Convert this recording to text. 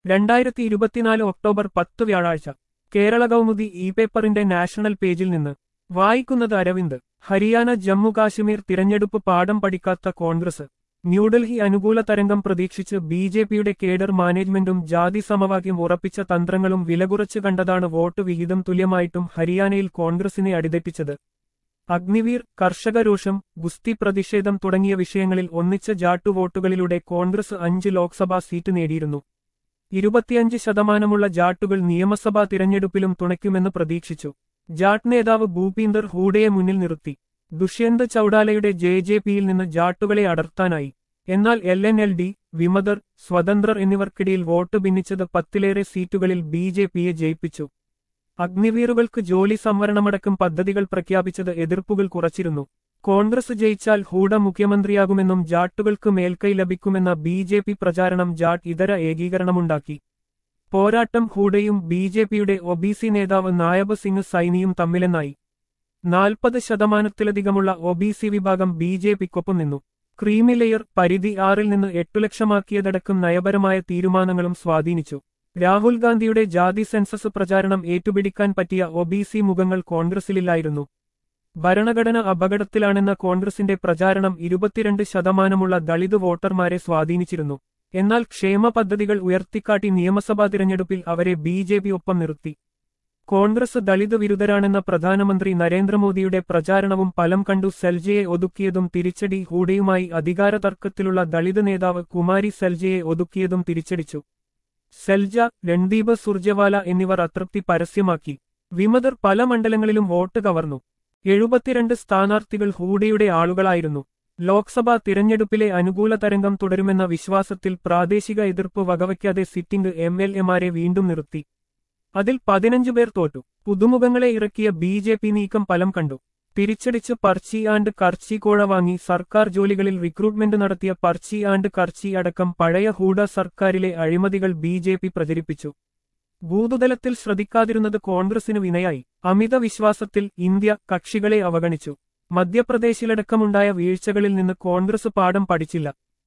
രണ്ടായിരത്തി ഇരുപത്തിനാല് ഒക്ടോബർ പത്ത് വ്യാഴാഴ്ച കേരള കൗമുദി ഇ പേപ്പറിന്റെ നാഷണൽ പേജിൽ നിന്ന് വായിക്കുന്നത് അരവിന്ദ് ഹരിയാന ജമ്മു കാശ്മീർ തിരഞ്ഞെടുപ്പ് പാഠം പഠിക്കാത്ത കോൺഗ്രസ് ന്യൂഡൽഹി അനുകൂല തരംഗം പ്രതീക്ഷിച്ച് ബി ജെ പിയുടെ കേഡർ മാനേജ്മെന്റും ജാതി സമവാക്യം ഉറപ്പിച്ച തന്ത്രങ്ങളും വിലകുറച്ച് കണ്ടതാണ് വോട്ട് വിഹിതം തുല്യമായിട്ടും ഹരിയാനയിൽ കോൺഗ്രസിനെ അടിതെറ്റിച്ചത് അഗ്നിവീർ കർഷകരോഷം ഗുസ്തി പ്രതിഷേധം തുടങ്ങിയ വിഷയങ്ങളിൽ ഒന്നിച്ച ജാട്ടു വോട്ടുകളിലൂടെ കോൺഗ്രസ് അഞ്ച് ലോക്സഭാ സീറ്റ് നേടിയിരുന്നു ഇരുപത്തിയഞ്ച് ശതമാനമുള്ള ജാട്ടുകൾ നിയമസഭാ തിരഞ്ഞെടുപ്പിലും തുണയ്ക്കുമെന്ന് പ്രതീക്ഷിച്ചു ജാട്ട് നേതാവ് ഭൂപീന്ദർ ഹൂഡയെ മുന്നിൽ നിർത്തി ദുഷ്യന്ത് ചൌഡാലയുടെ ജെ ജെ പിയിൽ നിന്ന് ജാട്ടുകളെ അടർത്താനായി എന്നാൽ എൽ എൻ എൽ ഡി വിമതർ സ്വതന്ത്രർ എന്നിവർക്കിടയിൽ വോട്ട് ഭിന്നിച്ചത് പത്തിലേറെ സീറ്റുകളിൽ ബി ജെ പിയെ ജയിപ്പിച്ചു അഗ്നിവീറുകൾക്ക് ജോലി സംവരണമടക്കം പദ്ധതികൾ പ്രഖ്യാപിച്ചത് എതിർപ്പുകൾ കുറച്ചിരുന്നു കോൺഗ്രസ് ജയിച്ചാൽ ഹൂഡ മുഖ്യമന്ത്രിയാകുമെന്നും ജാട്ടുകൾക്ക് മേൽക്കൈ ലഭിക്കുമെന്ന ബി ജെ പി പ്രചാരണം ജാട്ട് ഇതര ഏകീകരണമുണ്ടാക്കി പോരാട്ടം ഹൂഡയും ബി ജെ പിയുടെ ഒബിസി നേതാവ് നായബ് സിംഗ് സൈനിയും തമ്മിലെന്നായി നാൽപ്പത് ശതമാനത്തിലധികമുള്ള ഒബിസി വിഭാഗം ബി ജെ പിക്കൊപ്പം നിന്നു ക്രീമി ലെയർ പരിധി ആറിൽ നിന്ന് എട്ടു ലക്ഷമാക്കിയതടക്കം നയപരമായ തീരുമാനങ്ങളും സ്വാധീനിച്ചു രാഹുൽ ഗാന്ധിയുടെ ജാതി സെൻസസ് പ്രചാരണം ഏറ്റുപിടിക്കാൻ പറ്റിയ ഒബിസി മുഖങ്ങൾ കോൺഗ്രസിലില്ലായിരുന്നു ഭരണഘടന അപകടത്തിലാണെന്ന കോൺഗ്രസിന്റെ പ്രചാരണം ഇരുപത്തിരണ്ട് ശതമാനമുള്ള ദളിത് വോട്ടർമാരെ സ്വാധീനിച്ചിരുന്നു എന്നാൽ ക്ഷേമ പദ്ധതികൾ ഉയർത്തിക്കാട്ടി നിയമസഭാ തിരഞ്ഞെടുപ്പിൽ അവരെ ബി ജെ പി ഒപ്പം നിർത്തി കോൺഗ്രസ് ദളിത് വിരുദ്ധരാണെന്ന പ്രധാനമന്ത്രി നരേന്ദ്രമോദിയുടെ പ്രചാരണവും ഫലം കണ്ടു സെൽജയെ ഒതുക്കിയതും തിരിച്ചടി ഹൂഡയുമായി അധികാര തർക്കത്തിലുള്ള ദളിത് നേതാവ് കുമാരി സെൽജയെ ഒതുക്കിയതും തിരിച്ചടിച്ചു സെൽജ രൺദീപ് സുർജവാല എന്നിവർ അതൃപ്തി പരസ്യമാക്കി വിമതർ പല മണ്ഡലങ്ങളിലും വോട്ട് കവർന്നു എഴുപത്തിരണ്ട് സ്ഥാനാർത്ഥികൾ ഹൂഡയുടെ ആളുകളായിരുന്നു ലോക്സഭാ തിരഞ്ഞെടുപ്പിലെ അനുകൂല തരംഗം തുടരുമെന്ന വിശ്വാസത്തിൽ പ്രാദേശിക എതിർപ്പ് വകവയ്ക്കാതെ സിറ്റിംഗ് എം എൽ എമാരെ വീണ്ടും നിർത്തി അതിൽ പതിനഞ്ചു പേർ തോറ്റു പുതുമുഖങ്ങളെ ഇറക്കിയ ബി ജെ പി നീക്കം ഫലം കണ്ടു തിരിച്ചടിച്ച് പർച്ചി ആൻഡ് കർച്ചി കോഴ വാങ്ങി സർക്കാർ ജോലികളിൽ റിക്രൂട്ട്മെന്റ് നടത്തിയ പർച്ചി ആൻഡ് കർച്ചി അടക്കം പഴയ ഹൂഡ സർക്കാരിലെ അഴിമതികൾ ബി ജെ പി പ്രചരിപ്പിച്ചു ബൂതുതലത്തിൽ ശ്രദ്ധിക്കാതിരുന്നത് കോൺഗ്രസിന് വിനയായി അമിത വിശ്വാസത്തിൽ ഇന്ത്യ കക്ഷികളെ അവഗണിച്ചു മധ്യപ്രദേശിലടക്കമുണ്ടായ വീഴ്ചകളിൽ നിന്ന് കോൺഗ്രസ് പാഠം പഠിച്ചില്ല